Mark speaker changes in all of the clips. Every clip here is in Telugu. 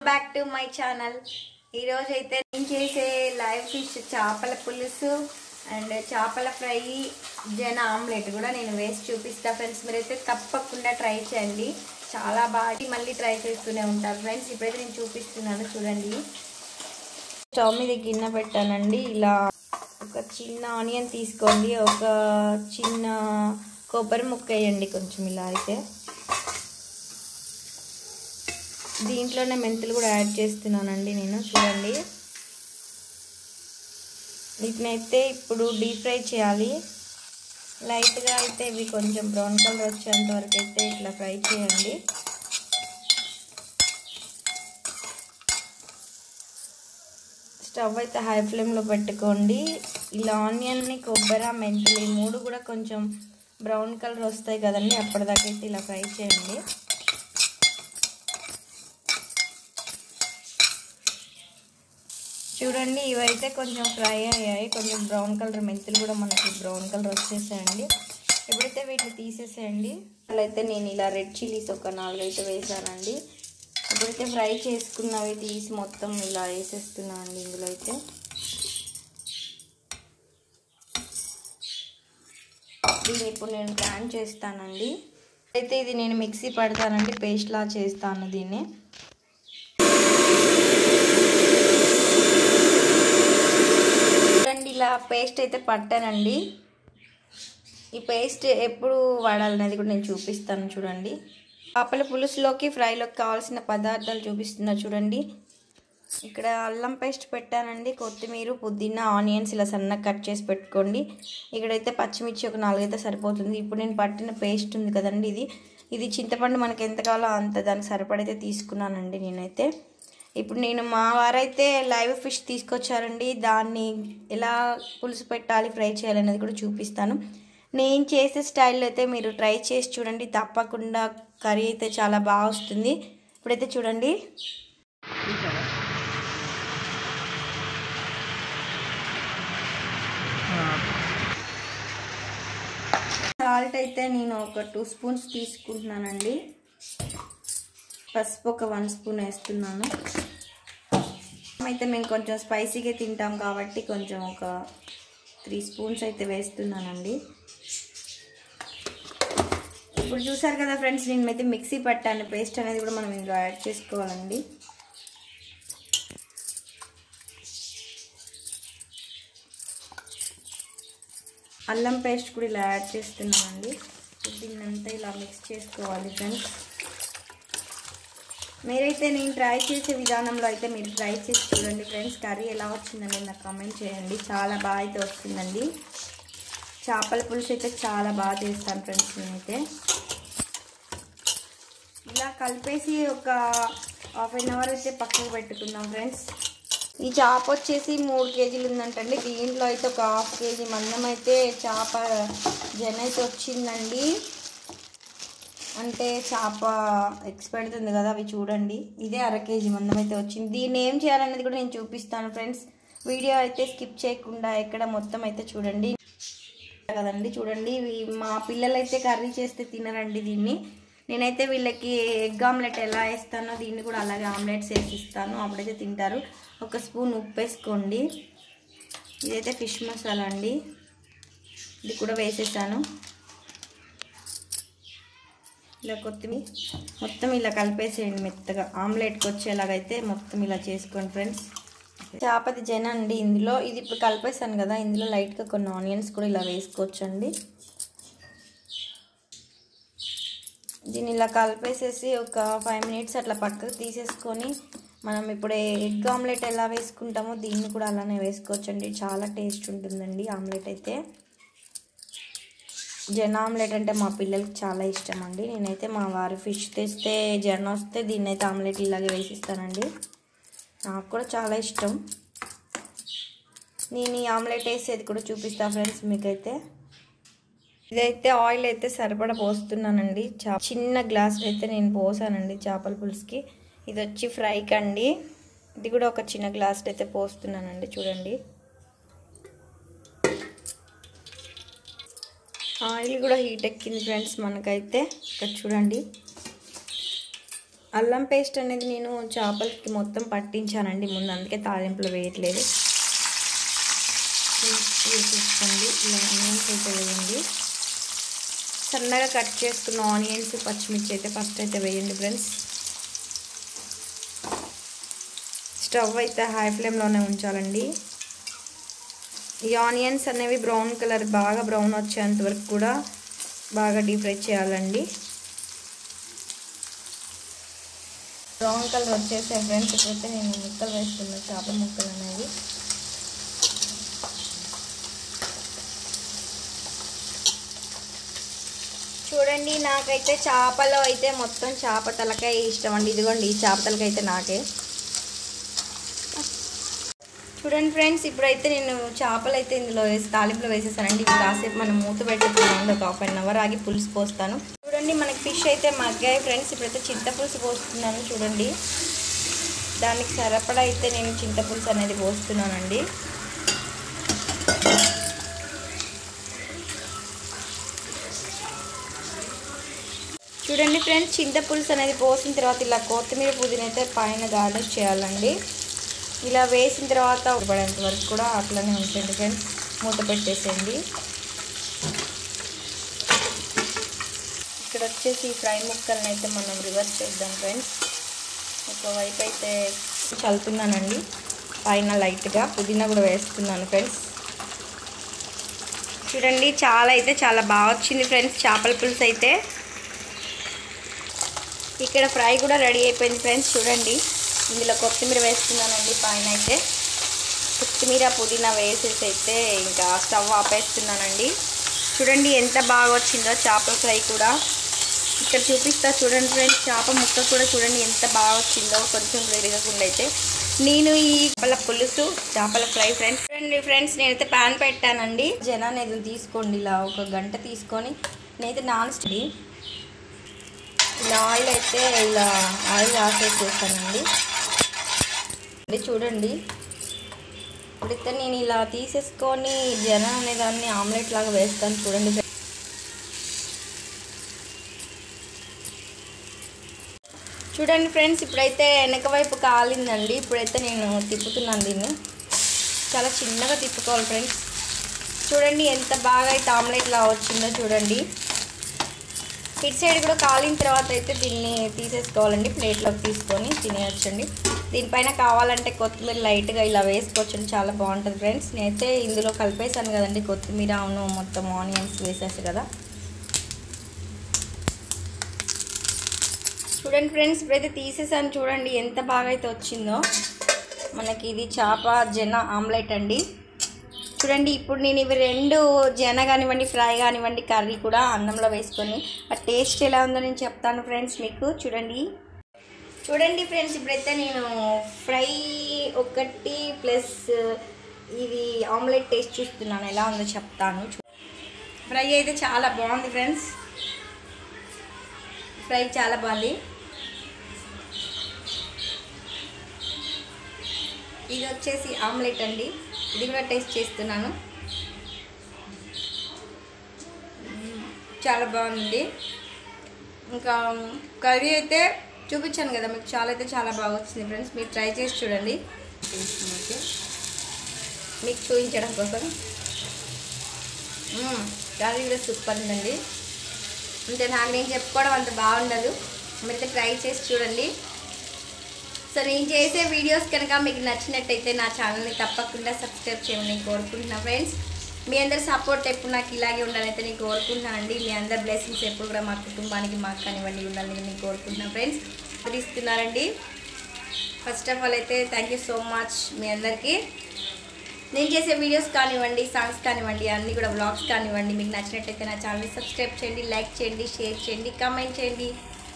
Speaker 1: బ్యాక్ టు మై ఛానల్ ఈరోజు అయితే నేను చేసే లైవ్ ఫిష్ చేపల పులుసు అండ్ చేపల ఫ్రై జన ఆమ్లెట్ కూడా నేను వేసి చూపిస్తా ఫ్రెండ్స్ మీరైతే తప్పకుండా ట్రై చేయండి చాలా బాగా మళ్ళీ ట్రై చేస్తూనే ఉంటారు ఫ్రెండ్స్ ఇప్పుడైతే నేను చూపిస్తున్నాను చూడండి స్టవ్ మీద గిన్నె పెట్టానండి ఇలా ఒక చిన్న ఆనియన్ తీసుకోండి ఒక చిన్న కొబ్బరి ముక్క వేయండి కొంచెం ఇలా అయితే దీంట్లోనే మెంతులు కూడా యాడ్ చేస్తున్నానండి నేను చూడండి వీటినైతే ఇప్పుడు డీప్ ఫ్రై చేయాలి లైట్గా అయితే ఇవి కొంచెం బ్రౌన్ కలర్ వచ్చేంత వరకు అయితే ఇట్లా ఫ్రై చేయండి స్టవ్ అయితే హై ఫ్లేమ్లో పెట్టుకోండి ఇలా ఆనియన్ని కొబ్బరి మెంతులు ఈ మూడు కూడా కొంచెం బ్రౌన్ కలర్ వస్తాయి కదండి అప్పటిదాకా అయితే ఇలా ఫ్రై చేయండి చూడండి ఇవైతే కొంచెం ఫ్రై అయ్యాయి కొంచెం బ్రౌన్ కలర్ మెంతులు కూడా మనకి బ్రౌన్ కలర్ వచ్చేసాయండి ఎప్పుడైతే వీటిని తీసేసేయండి అయితే నేను ఇలా రెడ్ చిల్లీస్ ఒక నాలుగైతే వేసానండి ఇప్పుడైతే ఫ్రై చేసుకున్నవి తీసి మొత్తం ఇలా వేసేస్తున్నాను అండి ఇందులో అయితే దీన్ని ఇప్పుడు నేను గ్రైండ్ చేస్తానండి అయితే ఇది నేను మిక్సీ పడతానండి పేస్ట్లా చేస్తాను దీన్ని చూడండి ఇలా పేస్ట్ అయితే పట్టానండి ఈ పేస్ట్ ఎప్పుడు వాడాలనేది కూడా నేను చూపిస్తాను చూడండి చేపల పులుసులోకి ఫ్రైలోకి కావాల్సిన పదార్థాలు చూపిస్తున్నా చూడండి ఇక్కడ అల్లం పేస్ట్ పెట్టానండి కొత్తిమీర పుదీనా ఆనియన్స్ ఇలా సన్నగా కట్ చేసి పెట్టుకోండి ఇక్కడైతే పచ్చిమిర్చి ఒక నాలుగైతే సరిపోతుంది ఇప్పుడు నేను పట్టిన పేస్ట్ ఉంది కదండి ఇది ఇది చింతపండు మనకి ఎంత కావాలో అంత దానికి సరిపడైతే తీసుకున్నానండి నేనైతే ఇప్పుడు నేను మా వారైతే లైవ్ ఫిష్ తీసుకొచ్చారండి దాన్ని ఎలా పులుసు పెట్టాలి ఫ్రై చేయాలనేది కూడా చూపిస్తాను నేను చేసే స్టైల్లో అయితే మీరు ట్రై చేసి చూడండి తప్పకుండా కర్రీ అయితే చాలా బాగా వస్తుంది ఇప్పుడైతే చూడండి సాల్ట్ అయితే నేను ఒక టూ స్పూన్స్ తీసుకుంటున్నానండి పసుపు ఒక వన్ స్పూన్ వేస్తున్నాను అయితే మేము కొంచెం స్పైసీగా తింటాం కాబట్టి కొంచెం ఒక త్రీ స్పూన్స్ అయితే వేస్తున్నానండి ఇప్పుడు చూసారు కదా ఫ్రెండ్స్ నేను అయితే మిక్సీ పట్టాను పేస్ట్ అనేది కూడా మనం ఇందులో యాడ్ చేసుకోవాలండి అల్లం పేస్ట్ కూడా ఇలా యాడ్ చేస్తున్నామండి దీన్నంతా ఇలా మిక్స్ చేసుకోవాలి ఫ్రెండ్స్ మీరైతే నేను ట్రై చేసే విధానంలో అయితే మీరు ట్రై చేసి చూడండి ఫ్రెండ్స్ కర్రీ ఎలా వచ్చిందని నాకు కామెంట్ చేయండి చాలా బాగా అయితే వస్తుందండి చేపల పులుసు అయితే చాలా బాగా చేస్తాను ఫ్రెండ్స్ నేనైతే ఇలా కలిపేసి ఒక హాఫ్ అన్ అవర్ అయితే పక్కకు పెట్టుకుందాం ఫ్రెండ్స్ ఈ చేప వచ్చేసి మూడు కేజీలు ఉందంటండి దీంట్లో అయితే ఒక హాఫ్ కేజీ మందం అయితే చేప జన అయితే వచ్చిందండి అంటే చేప ఎక్స్ పెడుతుంది కదా అవి చూడండి ఇదే అర కేజీ మందం అయితే వచ్చింది దీన్ని ఏం చేయాలనేది కూడా నేను చూపిస్తాను ఫ్రెండ్స్ వీడియో అయితే స్కిప్ చేయకుండా ఎక్కడ మొత్తం అయితే చూడండి కదండి చూడండి మా పిల్లలు అయితే కర్రీ చేస్తే తినరండి దీన్ని నేనైతే వీళ్ళకి ఎగ్ ఆమ్లెట్ ఎలా వేస్తానో దీన్ని కూడా అలాగే ఆమ్లెట్స్ వేసి ఇస్తాను అప్పుడైతే తింటారు ఒక స్పూన్ ఉప్పు వేసుకోండి ఇదైతే ఫిష్ మసాలా అండి ఇది కూడా వేసేసాను ఇలా కొత్తిమీర మొత్తం ఇలా కలిపేసేయండి మెత్తగా ఆమ్లెట్కి వచ్చేలాగైతే మొత్తం ఇలా చేసుకోండి ఫ్రెండ్స్ చేపది జన అండి ఇందులో ఇది ఇప్పుడు కలిపేసాను కదా ఇందులో లైట్గా కొన్ని ఆనియన్స్ కూడా ఇలా వేసుకోవచ్చండి దీన్ని ఇలా కలిపేసేసి ఒక ఫైవ్ మినిట్స్ అట్లా పక్కకు తీసేసుకొని మనం ఇప్పుడు ఎగ్ ఆమ్లెట్ ఎలా వేసుకుంటామో దీన్ని కూడా అలానే వేసుకోవచ్చండి చాలా టేస్ట్ ఉంటుందండి ఆమ్లెట్ అయితే జన ఆమ్లెట్ అంటే మా పిల్లలకి చాలా ఇష్టం అండి నేనైతే మా వారి ఫిష్ తెస్తే జన వస్తే దీన్ని అయితే ఆమ్లెట్ ఇలాగే వేసిస్తానండి నాకు కూడా చాలా ఇష్టం నేను ఈ ఆమ్లెట్ వేసేది కూడా చూపిస్తా ఫ్రెండ్స్ మీకైతే ఇదైతే ఆయిల్ అయితే సరిపడా పోస్తున్నానండి చిన్న గ్లాస్ అయితే నేను పోసానండి చేపల పులుసుకి ఇది వచ్చి ఫ్రైకి అండి ఇది కూడా ఒక చిన్న గ్లాస్ అయితే పోస్తున్నానండి చూడండి ఆయిల్ కూడా హీట్ ఎక్కింది ఫ్రెండ్స్ మనకైతే ఇక్కడ చూడండి అల్లం పేస్ట్ అనేది నేను చేపలకి మొత్తం పట్టించానండి ముందు అందుకే తాలింపులు వేయట్లేదు వేసేసుకోండి ఇలా ఆనియన్స్ అయితే వేయండి సన్నగా కట్ చేసుకున్న ఆనియన్స్ పచ్చిమిర్చి అయితే ఫస్ట్ అయితే వేయండి ఫ్రెండ్స్ స్టవ్ అయితే హై ఫ్లేమ్లోనే ఉంచాలండి ఈ ఆనియన్స్ అనేవి బ్రౌన్ కలర్ బాగా బ్రౌన్ వచ్చేంత వరకు కూడా బాగా డీప్ ఫ్రై చేయాలండి బ్రౌన్ కలర్ వచ్చేసాయి ఫ్రెండ్స్ ఇప్పుడైతే నేను ముక్కలు వేస్తున్నా చేపల ముక్కలు అనేవి చూడండి నాకైతే చేపలో అయితే మొత్తం చేప తలకాయ ఇష్టం అండి ఇదిగోండి ఈ చేప తలకాయ అయితే నాకే చూడండి ఫ్రెండ్స్ ఇప్పుడైతే నేను చేపలు అయితే ఇందులో వేసి తాలింపులో వేసేసానండి ఇప్పుడు కాసేపు మనం మూత పెట్టుకున్నాం ఒక హాఫ్ అన్ అవర్ ఆగి పులుసు పోస్తాను చూడండి మనకి ఫిష్ అయితే మగ్గాయి ఫ్రెండ్స్ ఇప్పుడైతే చింతపులుసు పోస్తున్నాను చూడండి దానికి సరిపడా అయితే నేను చింతపులుసు అనేది పోస్తున్నానండి చూడండి ఫ్రెండ్స్ చింతపులుసు అనేది పోసిన తర్వాత ఇలా కొత్తిమీర పుదీనా అయితే పైన గార్డెన్ చేయాలండి ఇలా వేసిన తర్వాత ఉడపడేంత వరకు కూడా అట్లనే ఉంచండి ఫ్రెండ్స్ మూత పెట్టేసేయండి ఇక్కడ వచ్చేసి ఈ ఫ్రై ముక్కల్ని అయితే మనం రివర్స్ చేద్దాం ఫ్రెండ్స్ ఒకవైపు అయితే చల్లుతున్నానండి పైన లైట్గా పుదీనా కూడా వేస్తున్నాను ఫ్రెండ్స్ చూడండి చాలా అయితే చాలా బాగా వచ్చింది ఫ్రెండ్స్ చేపల పులుసు అయితే ఇక్కడ ఫ్రై కూడా రెడీ అయిపోయింది ఫ్రెండ్స్ చూడండి ఇందులో కొత్తిమీర వేస్తున్నానండి పైన అయితే కొత్తిమీర పుదీనా వేసేసి అయితే ఇంకా స్టవ్ ఆపేస్తున్నానండి చూడండి ఎంత బాగా వచ్చిందో చేపల ఫ్రై కూడా ఇక్కడ చూపిస్తా చూడండి ఫ్రెండ్స్ చేప ముక్క కూడా చూడండి ఎంత బాగా వచ్చిందో కొంచెం విరగకుండా అయితే నేను ఈ చేపల పులుసు చేపల ఫ్రై ఫ్రెండ్స్ చూడండి ఫ్రెండ్స్ నేనైతే ప్యాన్ పెట్టానండి జనాన్ని ఏదో తీసుకోండి ఇలా ఒక గంట తీసుకొని నేనైతే నాన్ స్టిక్ ఇలా ఆయిల్ అయితే ఇలా ఆయిల్ రాసేసేసానండి ఇది చూడండి ఇప్పుడైతే నేను ఇలా తీసేసుకొని జనం అనే దాన్ని ఆమ్లెట్ లాగా వేస్తాను చూడండి చూడండి ఫ్రెండ్స్ ఇప్పుడైతే వెనక వైపు కాలిందండి ఇప్పుడైతే నేను తిప్పుతున్నాను దీన్ని చాలా చిన్నగా తిప్పుకోవాలి ఫ్రెండ్స్ చూడండి ఎంత బాగా అయితే ఆమ్లెట్ లా వచ్చిందో చూడండి ఇటు సైడ్ కూడా కాలిన తర్వాత అయితే దీన్ని తీసేసుకోవాలండి ప్లేట్లోకి తీసుకొని తినేయచ్చండి దీనిపైన కావాలంటే కొత్తిమీర లైట్గా ఇలా వేసుకోవచ్చండి చాలా బాగుంటుంది ఫ్రెండ్స్ నేనైతే ఇందులో కలిపేసాను కదండి కొత్తిమీర అవును మొత్తం ఆనియన్స్ వేసేసి కదా చూడండి ఫ్రెండ్స్ ఇప్పుడైతే తీసేసాను చూడండి ఎంత బాగా అయితే వచ్చిందో మనకి ఇది చేప జన ఆమ్లెట్ అండి చూడండి ఇప్పుడు నేను ఇవి రెండు జన కానివ్వండి ఫ్రై కానివ్వండి కర్రీ కూడా అన్నంలో వేసుకొని ఆ టేస్ట్ ఎలా ఉందో నేను చెప్తాను ఫ్రెండ్స్ మీకు చూడండి చూడండి ఫ్రెండ్స్ ఇప్పుడైతే నేను ఫ్రై ఒకటి ప్లస్ ఇది ఆమ్లెట్ టేస్ట్ చూస్తున్నాను ఎలా ఉందో చెప్తాను ఫ్రై అయితే చాలా బాగుంది ఫ్రెండ్స్ ఫ్రై చాలా బాగుంది ఇది వచ్చేసి ఆమ్లెట్ అండి ఇది కూడా టేస్ట్ చేస్తున్నాను మ్మ్. చాలా బాగుంది ఇంకా కర్రీ అయితే చూపించాను కదా మీకు చాలా అయితే చాలా బాగా వచ్చింది ఫ్రెండ్స్ మీరు ట్రై చేసి చూడండి ఓకే మీకు చూపించడం కోసం మ్మ్. కర్రీ కూడా సూపర్ ఉందండి అంటే నాకు నేను చెప్పుకోవడం అంత బాగుండదు మీరైతే ట్రై చేసి చూడండి సో నేను చేసే వీడియోస్ కనుక మీకు నచ్చినట్టయితే నా ఛానల్ని తప్పకుండా సబ్స్క్రైబ్ చేయమని నేను కోరుకుంటున్నా ఫ్రెండ్స్ మీ అందరి సపోర్ట్ ఎప్పుడు నాకు ఇలాగే ఉండాలైతే నేను కోరుకుంటున్నానండి మీ అందరి బ్లెస్సింగ్స్ ఎప్పుడు కూడా మా కుటుంబానికి మాకు కానివ్వండి ఉండాలని నేను కోరుకుంటున్నాను ఫ్రెండ్స్ ఇస్తున్నారండి ఫస్ట్ ఆఫ్ ఆల్ అయితే థ్యాంక్ యూ సో మచ్ మీ అందరికీ నేను చేసే వీడియోస్ కానివ్వండి సాంగ్స్ కానివ్వండి అన్నీ కూడా వ్లాగ్స్ కానివ్వండి మీకు నచ్చినట్టయితే నా ఛానల్ని సబ్స్క్రైబ్ చేయండి లైక్ చేయండి షేర్ చేయండి కామెంట్ చేయండి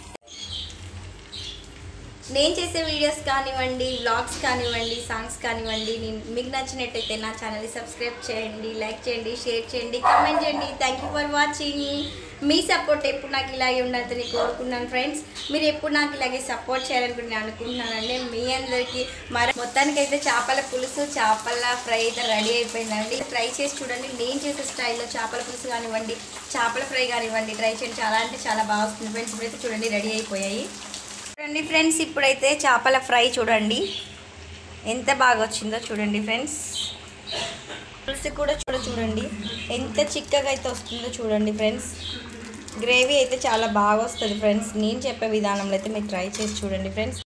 Speaker 1: నేను చేసే వీడియోస్ కానివ్వండి వ్లాగ్స్ కానివ్వండి సాంగ్స్ కానివ్వండి నేను మీకు నచ్చినట్టయితే నా ఛానల్ని సబ్స్క్రైబ్ చేయండి లైక్ చేయండి షేర్ చేయండి కామెంట్ చేయండి థ్యాంక్ యూ ఫర్ వాచింగ్ మీ సపోర్ట్ ఎప్పుడు నాకు ఇలాగే ఉండాలని కోరుకున్నాను ఫ్రెండ్స్ మీరు ఎప్పుడు నాకు ఇలాగే సపోర్ట్ చేయాలనుకుని నేను అనుకుంటున్నానండి మీ అందరికీ మరి మొత్తానికైతే చేపల పులుసు చేపల ఫ్రై అయితే రెడీ అయిపోయిందండి ట్రై చేసి చూడండి నేను చేసే స్టైల్లో చేపల పులుసు కానివ్వండి చేపల ఫ్రై కానివ్వండి ట్రై చేయండి చాలా అంటే చాలా బాగా వస్తుంది ఫ్రెండ్స్ ఇప్పుడైతే చూడండి రెడీ అయిపోయాయి చూడండి ఫ్రెండ్స్ ఇప్పుడైతే చేపల ఫ్రై చూడండి ఎంత బాగా వచ్చిందో చూడండి ఫ్రెండ్స్ పులుసు కూడా చూడ చూడండి ఎంత చిక్కగా అయితే వస్తుందో చూడండి ఫ్రెండ్స్ గ్రేవీ అయితే చాలా బాగా వస్తుంది ఫ్రెండ్స్ నేను చెప్పే విధానంలో అయితే మీరు ట్రై చేసి చూడండి ఫ్రెండ్స్